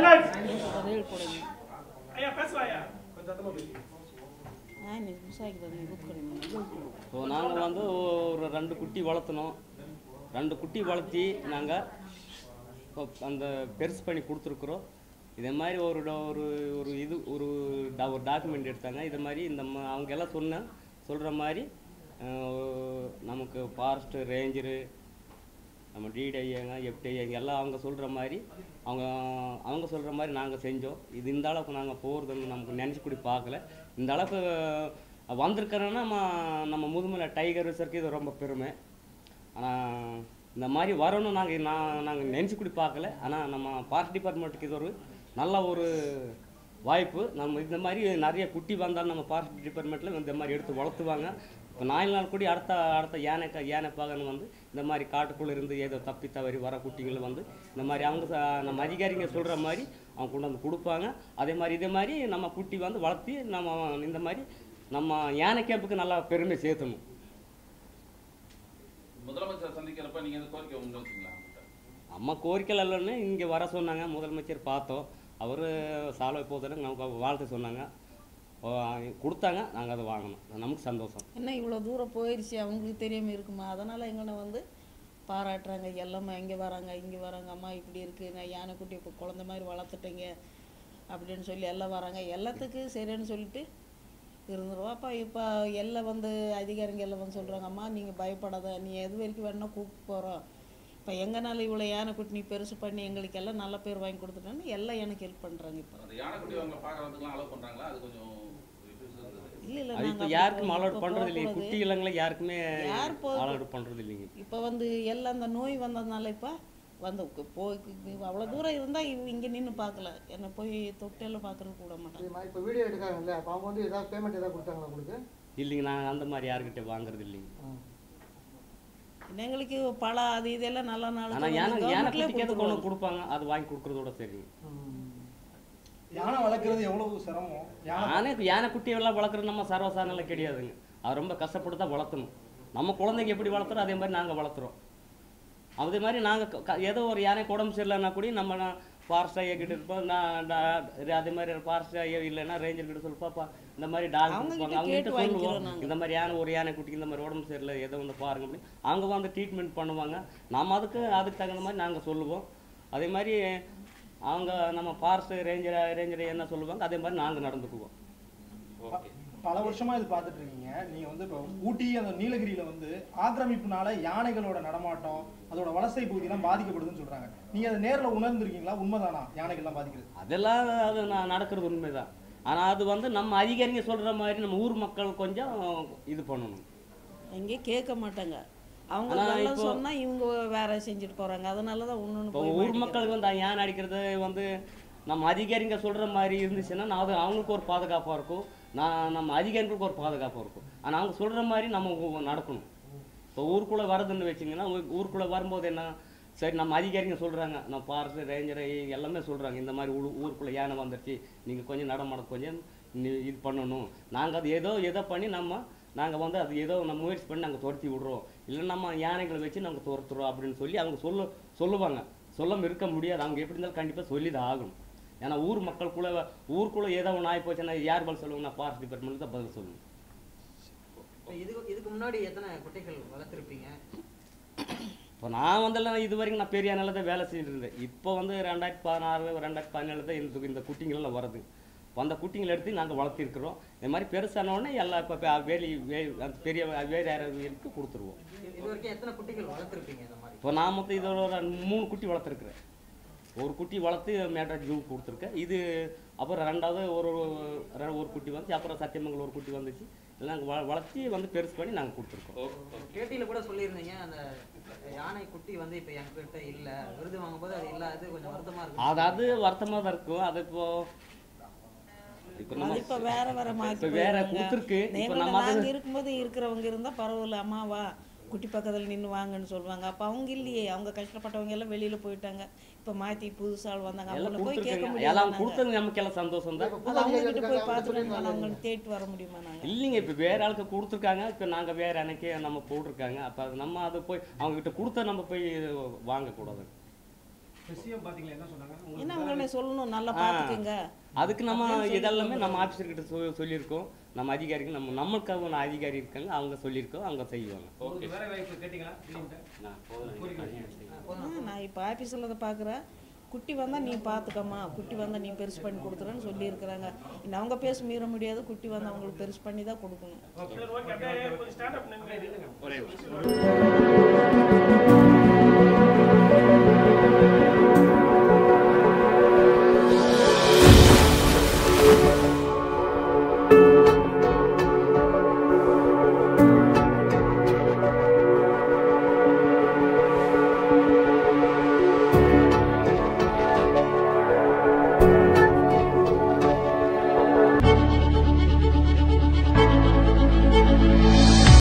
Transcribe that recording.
ரயில் போடுங்க ஐயா பேசலாம்யா நான் விவசாயிக்கு வந்து கொடுக்குறேன் ஸோ நாங்கள் வந்து ஒரு ரெண்டு குட்டி வளர்த்துனோம் ரெண்டு குட்டி வளர்த்தி நாங்கள் இப்போ அந்த பெருசு பண்ணி கொடுத்துருக்குறோம் இதே மாதிரி ஒரு ட- ஒரு ஒரு இது ஒரு டா- ஒரு டாக்குமெண்ட் எடுத்தாங்க இது மாதிரி இந்த ம- அவங்க எல்லாம் சொன்ன சொல்கிற மாதிரி அஹ், நமக்கு ஃபாரஸ்ட் ரேஞ்சரு நம்ம டிடிஐங்க எஃப்டிஐங்க எல்லாம் அவங்க சொல்கிற மாதிரி அவங்க அவங்க சொல்கிற மாதிரி நாங்கள் செஞ்சோம் இது இந்த அளவுக்கு நாங்கள் போகிறதுன்னு நமக்கு நினச்சி கூட பார்க்கல இந்த அளவுக்கு வந்திருக்கிறோன்னா நம்ம நம்ம முதுமலை டைகர் ரிசர்க்கு இது ரொம்ப பெருமை ஆனால் இந்த மாதிரி வரணும் நாங்கள் நான் நாங்கள் நினச்சி கூட பார்க்கல ஆனால் நம்ம ஃபாரஸ்ட் டிபார்ட்மெண்ட்டுக்கு இது ஒரு நல்ல ஒரு வாய்ப்பு நம்ம இந்த மாதிரி நிறைய குட்டி வந்தாலும் நம்ம ஃபாரஸ்ட் டிபார்ட்மெண்ட்டில் இந்த மாதிரி எடுத்து வளர்த்துவாங்க இப்போ நாலு நாள் கூடி அடுத்த அடுத்த யானை க- யானை பாகன் வந்து இந்த மாதிரி காட்டுக்குள்ளே இருந்து ஏதோ தப்பி தவறி வர குட்டிகளை வந்து இந்த மாதிரி அவங்க ச- நம்ம அதிகாரிங்க சொல்கிற மாதிரி அவங்க கொண்டு வந்து கொடுப்பாங்க அதே மாதிரி இதே மாதிரி நம்ம குட்டி வந்து வளர்த்தி நம்ம இந்த மாதிரி நம்ம யானை கேம்புக்கு நல்லா பெருமை சேர்த்தணும் முதலமைச்சர் சந்திக்கிறப்ப நீங்க இந்த கோரிக்கை முன்வைச்சீங்களா அவங்ககிட்ட? நம்ம கோரிக்கை இல்லைன்னு இங்கே வர சொன்னாங்க முதலமைச்சர் பார்த்தோம் அவர் சாலை போதுன்னு நமக்கு வாழ்த்து சொன்னாங்க ஓ, கொடுத்தாங்க நாங்கள் அதை வாங்கினோம் நமக்கு சந்தோஷம் என்ன இவ்வளோ தூரம் போயிடுச்சு அவங்களுக்கு தெரியாமல் இருக்குமா அதனால் எங்களை வந்து பாராட்டுறாங்க எல்லாமே இங்கே வராங்க இங்கே வராங்க அம்மா இப்படி இருக்குது நான் யானைக்குட்டி இப்போ குழந்த மாதிரி வளர்த்துட்டேங்க அப்படின்னு சொல்லி எல்லாம் வராங்க எல்லாத்துக்கும் சரின்னு சொல்லிட்டு இருந்துருவோம் அப்போ இப்போ எல்லாம் வந்து அதிகாரிங்க எல்லாம் வந்து சொல்கிறாங்க அம்மா நீங்கள் பயப்படாத நீ எது வரைக்கும் வேணா கூப்பிட்டு போகிறோம் இப்போ எங்கனால இவ்வளோ யானைக்குட்டி நீ பெருசு பண்ணி எங்களுக்கு எல்லாம் நல்ல பேர் வாங்கி கொடுத்துட்டேன்னு எல்லாம் எனக்கு ஹெல்ப் பண்ணுறாங்க இப்போ அந்த யானைக்குட்டி அவங்களை பார்க்கறதுக்குலாம் அலோவ் பண்றாங்களா அது கொஞ்சம் issues இருந்தது இல்லை இல்லை அது இப்போ நாங்கள் யாருக்கும் அலோட் பண்ணுறது இல்லைங்க குட்டி இளங்களை யாருக்குமே யார் போ- அலோட் பண்ணுறது இல்லைங்க இப்போ வந்து எல்லாம் அந்த நோய் வந்ததுனால இப்போ வந்து கு- போய் அவ்வளோ தூரம் இருந்தால் இங்கே நின்று பார்க்கல என்னை போய் தொட்டியெல்லாம் பார்க்கறதுக்கு விட மாட்டாங்க இது மாதிரி இப்போ வீடியோ எடுக்காங்கல்ல அப்போ அவங்க வந்து ஏதாவது பேமெண்ட் ஏதாவது கொடுத்தாங்களா உங்களுக்கு இல்லைங்க நாங்கள் அந்த மாதிரி யாருக்கிட்ட வாங்குறது இல்லைங்க ஆ. எங்களுக்கு பழம் அது இதெல்லாம் நல்ல ஆனால் நாள் யானை யானை குட்டிக்கு எது கொண்டு வந்து கொடுப்பாங்க அது வாங்கி கொடுக்குறதோட சரிங்க ம். யானை வளர்க்குறது எவ்வளவு சிரமம் யானை யானை யானை குட்டி எல்லாம் வளர்க்குறது நம்ம சர்வசாதாரணம் கிடையாதுங்க அது ரொம்ப கஷ்டப்பட்டு தான் வளர்த்தணும் நம்ம குழந்தைங்க எப்படி வளர்த்துறோம் அதே மாதிரி நாங்கள் வளர்த்துறோம் அதே மாதிரி நாங்கள் ஏதோ ஒரு யானை உடம்பு சரியில்லைன்னா கூட நம்ம ஃபாரஸ்ட் ஐயா கிட்ட இருப்போம் நான் டா- அதே மாதிரி ஃபாரஸ்ட் ஐயா இல்லைன்னா ரேஞ்சர் கிட்ட சொல்லுப்பாப்பா இந்த மாதிரி டாக் அவங்க கொடுப்பாங்க கிட்ட அவங்க கிட்ட கேட்டு வாங்கிக்கிறோம் சொல்லுவோம் நாங்க. இந்த மாதிரி யானை ஒரு யானை குட்டிக்கு இந்த மாதிரி உடம்பு சரியில்லை ஏதோ வந்து பாருங்க அப்படி அவங்க வந்து ட்ரீட்மெண்ட் பண்ணுவாங்க நம்ம அதுக்கு அதுக்கு தகுந்த மாதிரி நாங்கள் சொல்லுவோம் அதே மாதிரி அவங்க நம்ம ஃபாரஸ்ட் ரேஞ்சர் ரேஞ்சர் என்ன சொல்லுவாங்க அதே மாதிரி நாங்கள் நடந்துக்குவோம் ஓகே பல வருஷமா இது பார்த்துட்டு இருக்கீங்க நீங்க வந்து இப்போ ஊட்டி அந்த நீலகிரியில வந்து ஆக்கிரமிப்புனால யானைகளோட நடமாட்டம் அதோட வலசை பகுதியெல்லாம் பாதிக்கப்படுதுன்னு சொல்றாங்க நீங்க அதை நேர்ல உணர்ந்திருக்கீங்களா உண்மைதானா யானைகள்லாம் பாதிக்கிறது அதெல்லாம் அது நான் நடக்கிறது உண்மைதான் ஆனால் அது வந்து நம்ம அதிகாரிங்க சொல்கிற மாதிரி நம்ம ஊர் மக்கள் கொஞ்சம் இது பண்ணணும் எங்கேயும் கேட்க மாட்டாங்க அவங்க ஆனா நல்லா இப்போ- சொன்னா இவங்க வேற செஞ்சுட்டு போறாங்க அதனால தான் ஒன்று இப்போ போய் ஊர் மாட்டிக்கிறாங்க. மக்களுக்கு வந்து யானை அடிக்கிறது வந்து நம்ம அதிகாரிங்க சொல்கிற மாதிரி இருந்துச்சுன்னா நான் அது அவங்களுக்கு ஒரு பாதுகாப்பாக இருக்கும் நான் நம்ம அதிகாரிகளுக்கு ஒரு பாதுகாப்பாக இருக்கும் ஆனால் அவங்க சொல்கிற மாதிரி நம்ம ஊ- நடக்கணும் இப்போ ஊருக்குள்ளே வரதுன்னு வச்சிங்கன்னா ஊ- ஊருக்குள்ளே வரும்போது என்ன சரி நம்ம அதிகாரிங்க சொல்கிறாங்க நம்ம ஃபாரஸ்ட் ரேஞ்சர் எல்லாமே சொல்கிறாங்க இந்த மாதிரி ஊ ஊருக்குள்ளே யானை வந்துருச்சு நீங்கள் கொஞ்சம் நடமாட கொஞ்சம் நீ இது பண்ணணும் நாங்கள் அது ஏதோ ஏதோ பண்ணி நம்ம நாங்கள் வந்து அது ஏதோ நம்ம முயற்சி பண்ணி நாங்கள் துரத்தி விடுறோம் இல்லை நம்ம யானைகளை வச்சு நாங்கள் துரத்துறோம் அப்படின்னு சொல்லி அவங்க சொல்ல சொல்லுவாங்க சொல்லாமல் இருக்க முடியாது அவங்க எப்படி இருந்தாலும் கண்டிப்பாக சொல்லி தான் ஆகணும் ஏன்னா ஊர் மக்களுக்குள்ளே ஊருக்குள்ளே ஏதோ ஒன்று ஆகி போச்சுன்னா யார் பதில் சொல்லுவாங்கன்னா ஃபாரஸ்ட் டிபார்ட்மெண்ட் தான் பதில் சொல்லணும் இப்ப இதுக்கு இதுக்கு முன்னாடி எத்தனை குட்டைகள் வளர்த்துருப்பீங்க இப்போ நான் வந்தெல்லாம் இது வரைக்கும் நான் பெரிய நிலை தான் வேலை செஞ்சுட்டு இருந்தேன் இப்போ வந்து ரெண்டாயிரத்தி பதினாறு ரெண்டாயிரத்தி பதினேழு தான் இந்த இந்த குட்டிங்கெல்லாம் வருது இப்போ அந்த குட்டிங்களை எடுத்து நாங்கள் வளர்த்திருக்கிறோம் இந்த மாதிரி பெருசான உடனே எல்லா இப்போ வேலி வே அந்த பெரிய வேறு யாருக்கு கொடுத்துருவோம் இது இது வரைக்கும் எத்தனை குட்டிகள் வளர்த்துருப்பீங்க இந்த மாதிரி இப்போ நான் மொத்தம் இதோட ஒரு மூணு குட்டி வளர்த்துருக்குறேன் ஒரு குட்டி வளர்த்து மேட்ரா ஜூ கொடுத்துருக்கேன் இது அப்புறம் ரெண்டாவது ஒரு ஒரு- ஒரு குட்டி வந்துச்சு அப்புறம் சத்தியமங்கலம் ஒரு குட்டி வந்துச்சு எல்லாம் வ வளர்த்தி வந்து பெருசு பண்ணி நாங்கள் கொடுத்துருக்கோம் பேட்டியில கூட சொல்லியிருந்தீங்க அந்த யானை குட்டி வந்து இப்ப என்கிட்ட இல்ல விருது வாங்கும்போது அது இல்லாதது கொஞ்சம் வருத்தமா இருக்கு அதாவது வருத்தமாக தான் இருக்கும் அது இப்போ இப்போ அது நம்ம இப்ப வேற வேற மாத்தி இப்ப வேற போயிடுறாங்க. கொடுத்துருக்கு. இப்ப எங்களோட நம்ம அது- நாங்க இருக்கும்போது இருக்கிறவங்க இருந்தா பரவாயில்ல அம்மாவா குட்டி பக்கத்துல நின்னு வாங்கன்னு சொல்லுவாங்க அப்ப அவங்க இல்லையே அவங்க கஷ்டப்பட்டவங்க எல்லாம் வெளியில போயிட்டாங்க இப்ப மாத்தி புதுசா ஆள் வந்தாங்க எல்லாம் அவங்கள போய் கேட்க கொடுத்துருக்குங்க முடியாது எல்லாம் நாங்க. கொடுத்தது நமக்கு எல்லாம் சந்தோஷம் தான் இப்போ அது அவங்க கிட்ட போய் அவங்க பார்த்துட்டு சொல்லியிருந்தாங்க அவங்களை தேடிட்டு வர முடியுமா நாங்க இல்லைங்க இப்போ வேற ஆளுக்கு கொடுத்துருக்காங்க இப்போ நாங்கள் வேற அன்னைக்கு நம்ம போட்டிருக்காங்க அப்போ அது நம்ம அதை போய் அவங்க கிட்ட கொடுத்தா நம்ம போய் வாங்கக்கூடாது விஷயம் பாத்தீங்களா என்ன சொன்னாங்க உங்களுக்கு என்ன அவங்கள சொல்லணும் நல்லா ஆ. பார்த்துக்குங்க அதுக்கு நம்ம அப்படின்னு சொல்லி இதெல்லாமே நம்ம சொல்றாங்க. ஆஃபீஸர்கிட்ட சொ சொல்லியிருக்கோம் நம்ம அதிகாரிகள் நம்ம நம்மளுக்காக ஒரு அதிகாரி இருக்காங்க அவங்க சொல்லியிருக்கோம் அவங்க செய்வாங்க உங்களுக்கு வேலை வாய்ப்பு கேட்டீங்களா இல்லைன்ட்டு நான் போதும் ஆ, நான் இப்போ ஆஃபீஸில் அதை பார்க்குறேன் குட்டி வந்தால் நீ பார்த்துக்கம்மா குட்டி வந்தால் நீ பெருசு பண்ணி கொடுத்துறேன்னு சொல்லியிருக்கிறாங்க இன்னும் அவங்க பேச மீற முடியாது குட்டி வந்து அவங்களுக்கு பெருசு பண்ணி தான் கொடுக்கணும் சரி ஓகே அப்படியே கொஞ்சம் ஸ்டாண்ட் அப் நின்று ஒரே நிமிஷம்.